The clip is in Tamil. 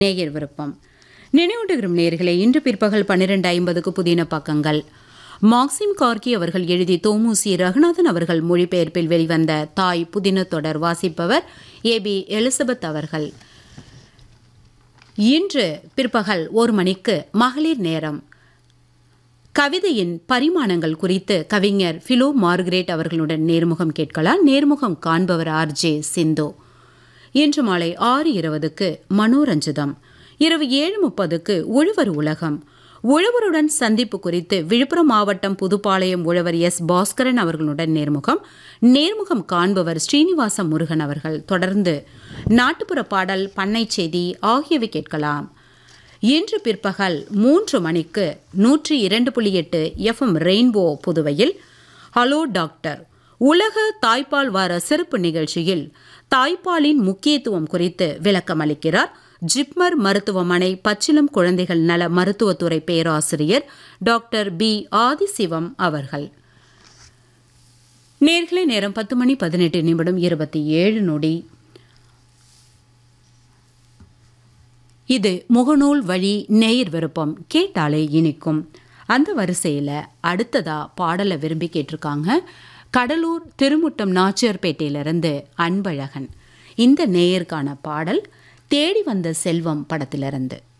நேயர் விருப்பம் நினைவூட்டுகிறோம் நேயர்களே இன்று பிற்பகல் பன்னிரண்டு ஐம்பதுக்கு புதின பக்கங்கள் மாக்சிம் கார்கி அவர்கள் எழுதி தோமுசி ரகுநாதன் அவர்கள் மொழிபெயர்ப்பில் வெளிவந்த தாய் புதின தொடர் வாசிப்பவர் ஏ பி எலிசபெத் அவர்கள் இன்று பிற்பகல் ஒரு மணிக்கு மகளிர் நேரம் கவிதையின் பரிமாணங்கள் குறித்து கவிஞர் ஃபிலோ மார்கரேட் அவர்களுடன் நேர்முகம் கேட்கலாம் நேர்முகம் காண்பவர் ஆர் ஜே சிந்து இன்று மாலை ஆறு இருபதுக்கு மனோரஞ்சிதம் இரவு ஏழு முப்பதுக்கு உழவர் உலகம் உழவருடன் சந்திப்பு குறித்து விழுப்புரம் மாவட்டம் புதுப்பாளையம் உழவர் எஸ் பாஸ்கரன் அவர்களுடன் நேர்முகம் நேர்முகம் காண்பவர் ஸ்ரீனிவாச முருகன் அவர்கள் தொடர்ந்து நாட்டுப்புற பாடல் பண்ணை செய்தி ஆகியவை கேட்கலாம் இன்று பிற்பகல் மூன்று மணிக்கு நூற்றி இரண்டு புள்ளி எட்டு எஃப்எம் ரெயின்போ புதுவையில் ஹலோ டாக்டர் உலக தாய்ப்பால் வார சிறப்பு நிகழ்ச்சியில் தாய்ப்பாலின் முக்கியத்துவம் குறித்து விளக்கம் அளிக்கிறார் ஜிப்மர் மருத்துவமனை பச்சிலம் குழந்தைகள் நல மருத்துவத்துறை பேராசிரியர் டாக்டர் பி ஆதிசிவம் அவர்கள் நேர்களை நேரம் பத்து மணி பதினெட்டு நிமிடம் இருபத்தி ஏழு நொடி இது முகநூல் வழி நேயர் விருப்பம் கேட்டாலே இனிக்கும் அந்த வரிசையில் அடுத்ததா பாடலை விரும்பி கேட்டிருக்காங்க கடலூர் திருமுட்டம் நாச்சியார்பேட்டையிலிருந்து அன்பழகன் இந்த நேயருக்கான பாடல் தேடி வந்த செல்வம் படத்திலிருந்து